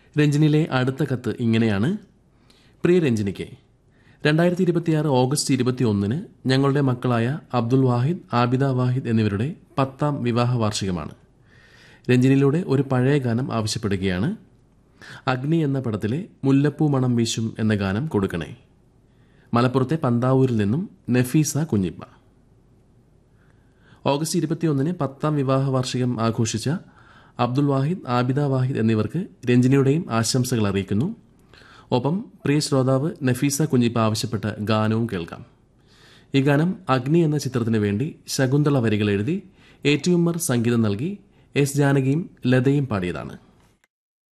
രഞ്ജിനിയിലെ അടുത്ത കത്ത് ഇങ്ങനെയാണ് പ്രിയ രഞ്ജിനിക്ക് രണ്ടായിരത്തി ഇരുപത്തിയാറ് ഓഗസ്റ്റ് ഇരുപത്തി ഒന്നിന് ഞങ്ങളുടെ മക്കളായ അബ്ദുൽ വാഹിദ് ആബിദ വാഹിദ് എന്നിവരുടെ പത്താം വിവാഹ വാർഷികമാണ് രഞ്ജിനിയിലൂടെ ഒരു പഴയ ഗാനം ആവശ്യപ്പെടുകയാണ് അഗ്നി എന്ന പടത്തിലെ മുല്ലപ്പൂ മണം വീശും എന്ന ഗാനം കൊടുക്കണേ മലപ്പുറത്തെ പന്താവൂരിൽ നിന്നും നഫീസ കുഞ്ഞിപ്പ ഓഗസ്റ്റ് ഇരുപത്തിയൊന്നിന് പത്താം വിവാഹ വാർഷികം ആഘോഷിച്ച അബ്ദുൽ വാഹിദ് ആബിദ വാഹിദ് എന്നിവർക്ക് രഞ്ജിനിയുടെയും ആശംസകൾ അറിയിക്കുന്നു ഒപ്പം പ്രിയ ശ്രോതാവ് നഫീസ കുഞ്ഞിപ്പ ആവശ്യപ്പെട്ട ഗാനവും കേൾക്കാം ഈ ഗാനം അഗ്നി എന്ന ചിത്രത്തിന് വേണ്ടി ശകുന്തള വരികൾ എഴുതി ഏറ്റുമ്മർ സംഗീതം നൽകി എസ് ജാനകിയും ലതയും പാടിയതാണ്